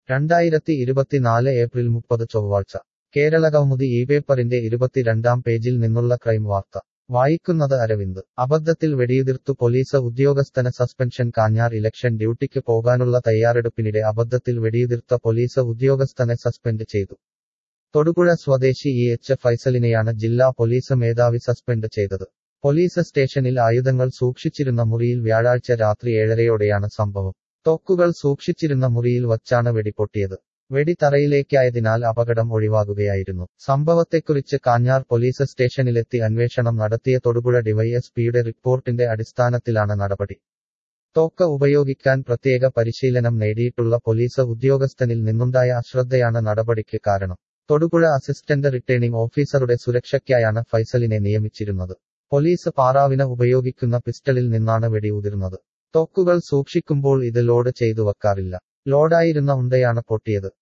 രണ്ടായിരത്തി ഇരുപത്തിനാല് ഏപ്രിൽ മുപ്പത് ചൊവ്വാഴ്ച കേരളകൗമുദി ഈ പേപ്പറിന്റെ ഇരുപത്തിരണ്ടാം പേജിൽ നിന്നുള്ള ക്രൈം വാർത്ത വായിക്കുന്നത് അരവിന്ദ് അബദ്ധത്തിൽ വെടിയുതിർത്തു പോലീസ് ഉദ്യോഗസ്ഥന് സസ്പെൻഷൻ കാഞ്ഞാർ ഇലക്ഷൻ ഡ്യൂട്ടിക്ക് പോകാനുള്ള തയ്യാറെടുപ്പിനിടെ അബദ്ധത്തിൽ വെടിയുതിർത്ത പോലീസ് ഉദ്യോഗസ്ഥനെ സസ്പെൻഡ് ചെയ്തു തൊടുപുഴ സ്വദേശി ഇ എച്ച് ഫൈസലിനെയാണ് ജില്ലാ പോലീസ് മേധാവി സസ്പെൻഡ് ചെയ്തത് പോലീസ് സ്റ്റേഷനിൽ ആയുധങ്ങൾ സൂക്ഷിച്ചിരുന്ന മുറിയിൽ വ്യാഴാഴ്ച രാത്രി ഏഴരയോടെയാണ് സംഭവം തോക്കുകൾ സൂക്ഷിച്ചിരുന്ന മുറിയിൽ വച്ചാണ് വെടിപൊട്ടിയത് വെടി തറയിലേക്കായതിനാൽ അപകടം ഒഴിവാകുകയായിരുന്നു സംഭവത്തെക്കുറിച്ച് കാഞ്ഞാർ പോലീസ് സ്റ്റേഷനിലെത്തി അന്വേഷണം നടത്തിയ തൊടുപുഴ ഡിവൈഎസ്പിയുടെ റിപ്പോർട്ടിന്റെ അടിസ്ഥാനത്തിലാണ് നടപടി തോക്ക് ഉപയോഗിക്കാൻ പ്രത്യേക പരിശീലനം നേടിയിട്ടുള്ള പോലീസ് ഉദ്യോഗസ്ഥനിൽ നിന്നുണ്ടായ അശ്രദ്ധയാണ് നടപടിക്ക് കാരണം തൊടുപുഴ അസിസ്റ്റന്റ് റിട്ടേണിംഗ് ഓഫീസറുടെ സുരക്ഷയ്ക്കായാണ് ഫൈസലിനെ നിയമിച്ചിരുന്നത് പോലീസ് പാറാവിന് ഉപയോഗിക്കുന്ന പിസ്റ്റളിൽ നിന്നാണ് വെടി ഉതിർന്നത് തോക്കുകൾ സൂക്ഷിക്കുമ്പോൾ ഇത് ലോഡ് ചെയ്തു വെക്കാറില്ല ലോഡായിരുന്ന ഉണ്ടയാണ് പൊട്ടിയത്